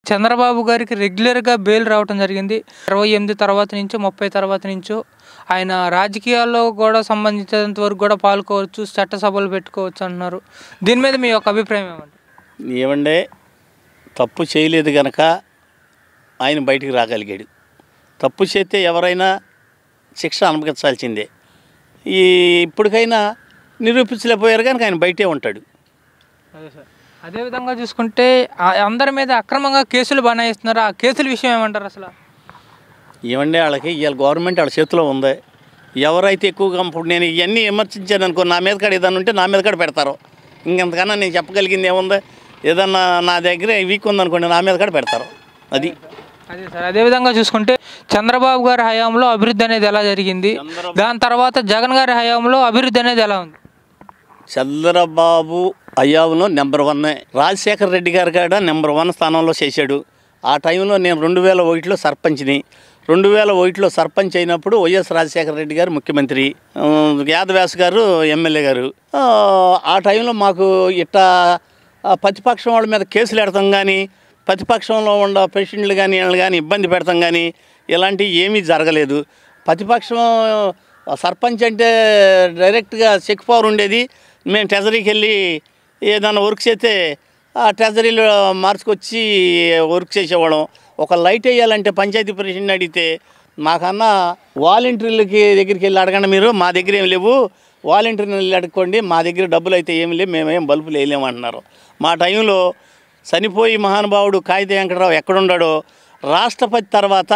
చంద్రబాబు గారికి రెగ్యులర్గా బెయిల్ రావడం జరిగింది ఇరవై ఎనిమిది తర్వాత నుంచి ముప్పై తర్వాత నుంచో ఆయన రాజకీయాల్లో కూడా సంబంధించినంత వరకు కూడా పాల్గొవచ్చు చట్టసభలు పెట్టుకోవచ్చు అంటున్నారు దీని మీద మీ యొక్క అభిప్రాయం ఏమండి ఏమండే తప్పు చేయలేదు గనక ఆయన బయటికి రాగలిగాడు తప్పు చేస్తే ఎవరైనా శిక్ష అనుభవించాల్సిందే ఈ ఇప్పటికైనా నిరూపించలేకపోయారు కనుక ఆయన బయటే ఉంటాడు అదే సార్ అదేవిధంగా చూసుకుంటే ఆ- అందరి మీద అక్రమంగా కేసులు బనాయిస్తున్నారు ఆ కేసుల విషయం ఏమంటారు అసలు ఏమండే వాళ్ళకి ఇవాళ గవర్నమెంట్ వాళ్ళ చేతిలో ఉంది ఎవరైతే ఎక్కువగా ఇప్పుడు నేను ఇవన్నీ విమర్శించాను అనుకో నా మీద కాడ ఏదన్నా ఉంటే నా మీద కాడ పెడతారు ఇంకెంతకన్నా నేను చెప్పగలిగింది ఏముంది ఏదన్నా నా దగ్గర వీక్ ఉందనుకోండి నా మీద కాడ పెడతారు అది అదే సార్ అదేవిధంగా చూసుకుంటే చంద్రబాబు గారి హయాంలో అభివృద్ధి అనేది ఎలా జరిగింది దాని తర్వాత జగన్ గారి హయాంలో అభివృద్ధి అనేది ఎలా ఉంది చంద్రబాబు అయ్యావులో నెంబర్ వన్ రాజశేఖర రెడ్డి గారు కాడ నెంబర్ వన్ స్థానంలో చేశాడు ఆ టైంలో నేను రెండు వేల ఒకటిలో సర్పంచ్ని రెండు వేల ఒకటిలో సర్పంచ్ అయినప్పుడు వైఎస్ రాజశేఖర రెడ్డి గారు ముఖ్యమంత్రి ఆ, యాదవ్యాస్ గారు ఎమ్మెల్యే గారు ఆ, ఆ టైంలో మాకు ఇట్టా ఆ, ప్రతిపక్షం వాళ్ళ మీద కేసులు పెడతాం కానీ ప్రతిపక్షంలో ఉన్న ప్రెసిడెంట్లు కానీ వీళ్ళు కానీ ఇబ్బంది పెడతాం కానీ ఇలాంటివి ఏమీ జరగలేదు ప్రతిపక్షం ఆ, సర్పంచ్ అంటే డైరెక్ట్గా చెక్ పవర్ ఉండేది మేము ట్రెజరీకి వెళ్ళి ఏదైనా వర్క్ చేస్తే ఆ ట్రెజరీలో మార్చుకొచ్చి వర్క్ చేసేవాళ్ళం ఒక లైట్ వేయాలంటే పంచాయతీ ప్రెసిడెంట్ అడిగితే మాకన్నా వాలంటీర్లకి దగ్గరికి వెళ్ళి అడగండి మీరు మా దగ్గర ఏం లేవు వాలంటీర్ని వెళ్ళి అడుక్కోండి మా దగ్గర డబ్బులు అయితే ఏమి లేవు మేమేం బల్బులు వేయలేము అంటున్నారు మా టైంలో చనిపోయి మహానుభావుడు కాగిత వెంకటరావు ఎక్కడున్నాడో రాష్ట్రపతి తర్వాత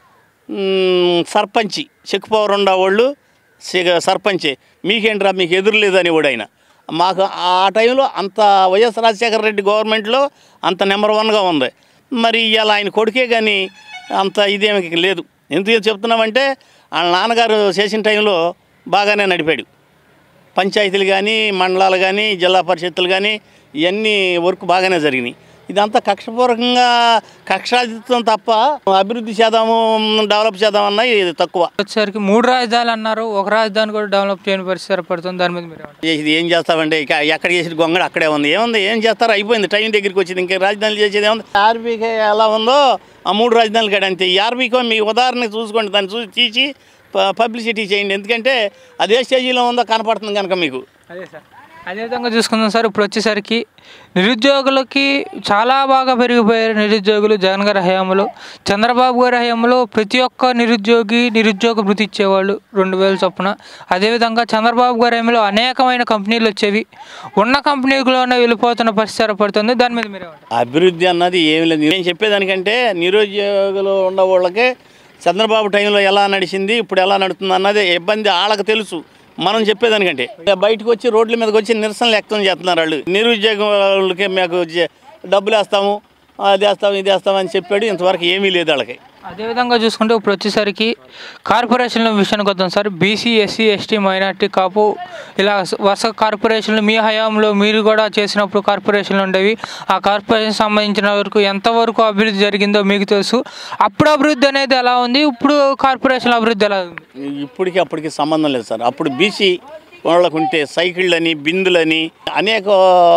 మ్, సర్పంచి చెక్ పవర్ ఉండేవాళ్ళు సిగ- సర్పంచే మీకేంట్రా మీకు ఎదురు లేదని కూడా ఆయన మాకు ఆ టైంలో అంత వైఎస్ రాజశేఖర రెడ్డి గవర్నమెంట్లో అంత నెంబర్ వన్గా ఉంది మరి ఇవాళ ఆయన కొడుకే కానీ అంత ఇదేమి లేదు ఎందుకు చెప్తున్నామంటే వాళ్ళ నాన్నగారు చేసిన టైంలో బాగానే నడిపాడు పంచాయతీలు కానీ మండలాలు కానీ జిల్లా పరిషత్తులు కానీ ఇవన్నీ వర్క్ బాగానే జరిగినాయి ఇదంతా కక్షపూర్వకంగా కక్షాధిత్వం తప్ప అభివృద్ధి చేద్దాము డెవలప్ చేద్దామన్నా ఇది తక్కువ వచ్చేసరికి మూడు రాజధానులు అన్నారు ఒక రాజధాని కూడా డెవలప్ చేయని పరిస్థితి ఏర్పడుతుంది దాని మీద మీరు ఏమంటారు? ఇది ఏం చేస్తామంటే ఇక ఎక్కడ చేసిన గొంగడు అక్కడే ఉంది ఏముంది ఏం చేస్తారు అయిపోయింది టైం దగ్గరికి వచ్చింది ఇంకా రాజధానులు చేసేది ఏముంది ఆర్బీకే ఎలా ఉందో ఆ మూడు రాజధానులు కాడ అంతే ఈ ఆర్బీకో మీ ఉదాహరణకి చూసుకోండి దాన్ని చూసి తీసి ప- పబ్లిసిటీ చేయండి ఎందుకంటే అదే స్టేజీలో ఉందో కనపడుతుంది కనుక మీకు అదే సార్ అదేవిధంగా చూసుకుందాం సార్ ఇప్పుడు వచ్చేసరికి నిరుద్యోగులకి చాలా బాగా పెరిగిపోయారు నిరుద్యోగులు జగన్ గారి హయాంలో చంద్రబాబు గారి హయాంలో ప్రతి ఒక్క నిరుద్యోగి నిరుద్యోగ భృతి ఇచ్చేవాళ్ళు రెండు వేల చొప్పున అదేవిధంగా చంద్రబాబు గారి హయాంలో అనేకమైన కంపెనీలు వచ్చేవి ఉన్న కంపెనీలోనే వెళ్ళిపోతున్న పరిస్థితి ఏర్పడుతుంది దాని మీద మీరేమంటారు అభివృద్ధి అన్నది ఏమి లేదు నేను చెప్పేదానికంటే నిరుద్యోగులు ఉన్న వాళ్ళకే చంద్రబాబు టైంలో ఎలా నడిచింది ఇప్పుడు ఎలా నడుస్తుంది అన్నది ఇబ్బంది వాళ్ళకి తెలుసు మనం చెప్పేదానికంటే బయటకు వచ్చి రోడ్ల మీదకి వచ్చి నిరసనలు వ్యక్తం చేస్తున్నారు వాళ్ళు నిరుద్యోగులకి మాకు జ- డబ్బులు వేస్తాము అది వేస్తాము ఇది వేస్తాము అని చెప్పాడు ఇంతవరకు ఏమీ లేదు వాళ్ళకి అదేవిధంగా చూసుకుంటే ఇప్పుడు వచ్చేసరికి కార్పొరేషన్ల విషయానికి వద్దాం sir BC SC ST minority Kapu ఇలా వరుస కార్పొరేషన్లు మీ హయాంలో మీరు కూడా చేసినప్పుడు కార్పొరేషన్లు ఉండేవి ఆ కార్పొరేషన్ సంబంధించిన వరకు ఎంతవరకు అభివృద్ధి జరిగిందో మీకు తెలుసు అప్పుడు అభివృద్ధి అనేది ఎలా ఉంది ఇప్పుడు కార్పొరేషన్ అభివృద్ధి ఎలా ఉంది ఇప్పటికి అప్పటికి సంబంధం లేదు సార్ అప్పుడు బీసీ వాళ్ళకు ఉంటే సైకిళ్ళని బిందులని అనేక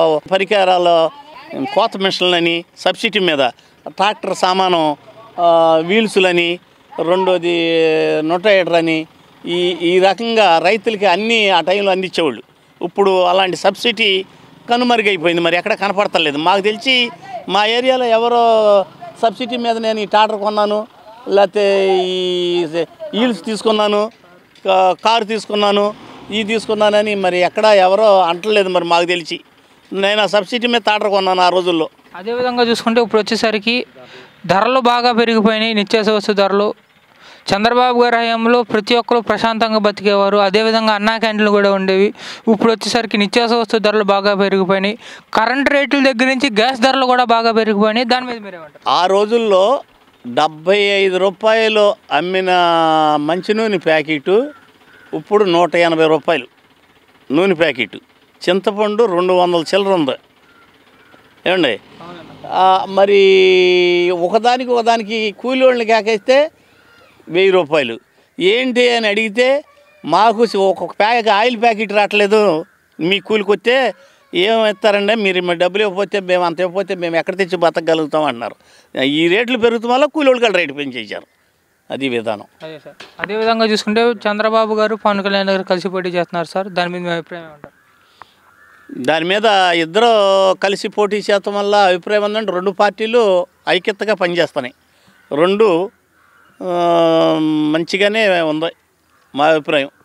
పరికరాల కోత మిషన్లని సబ్సిడీ మీద ట్రాక్టర్ సామాను ఆ, వీల్సులని రెండోది నొటైడర్ అని ఈ ఈ రకంగా రైతులకి అన్నీ ఆ టైంలో అందించేవాళ్ళు ఇప్పుడు అలాంటి సబ్సిడీ కనుమరుగైపోయింది మరి ఎక్కడ కనపడతలేదు మాకు తెలిసి మా ఏరియాలో ఎవరో సబ్సిడీ మీద నేను ఈ టాటర్ కొన్నాను లేకపోతే ఈ ఈల్స్ తీసుకున్నాను కా- కారు తీసుకున్నాను ఈ తీసుకున్నానని మరి ఎక్కడ ఎవరో అంటలేదు మరి మాకు తెలిసి నేను ఆ సబ్సిడీ మీద టాటర్ కొన్నాను ఆ రోజుల్లో అదేవిధంగా చూసుకుంటే ఇప్పుడు వచ్చేసరికి ధరలు బాగా పెరిగిపోయినాయి నిత్యావసర వస్తు ధరలు చంద్రబాబు గారి హయాంలో ప్రతి ఒక్కరు ప్రశాంతంగా బతికేవారు అదేవిధంగా అన్నా క్యాంటీన్లు కూడా ఉండేవి ఇప్పుడు వచ్చేసరికి నిత్యావసర వస్తు ధరలు బాగా పెరిగిపోయినాయి కరెంట్ రేట్ల దగ్గర నుంచి గ్యాస్ ధరలు కూడా బాగా పెరిగిపోయినాయి దాని మీద మీరేమంటారు ఆ రోజుల్లో డెబ్భై ఐదు రూపాయలు అమ్మిన మంచి నూనె ప్యాకెట్ ఇప్పుడు నూట ఎనభై రూపాయలు నూనె ప్యాకెట్ చింతపండు రెండు వందల చిల్లర ఉంది ఏమండి ఆ, మరి ఒకదానికి ఒకదానికి కూలి వాళ్ళని కేకేస్తే వెయ్యి రూపాయలు ఏంటి అని అడిగితే మాకు ఒక ప్యాక్ ఆయిల్ ప్యాకెట్ రావట్లేదు మీ కూలికి వస్తే ఏం ఇస్తారండి మీరు మరి డబ్బులు ఇవ్వకపోతే మేము అంత ఇవ్వకపోతే మేము ఎక్కడ తెచ్చి బతకగలుగుతాం అంటున్నారు ఈ రేట్లు పెరుగుతున్న వల్ల కూలోళ్ళకి రేటు పెంచేశారు అది విధానం అదే సార్ అదే విధంగా చూసుకుంటే చంద్రబాబు గారు పవన్ కళ్యాణ్ గారు కలిసి పోటీ చేస్తున్నారు సార్ దాని మీద మీ అభిప్రాయం ఏమంటారు దాని మీద ఇద్దరు కలిసి పోటీ చేయటం వల్ల అభిప్రాయం ఏంటంటే రెండు పార్టీలు ఐక్యతగా పనిచేస్తున్నాయి రెండు ఆ, మంచిగానే ఉంది మా అభిప్రాయం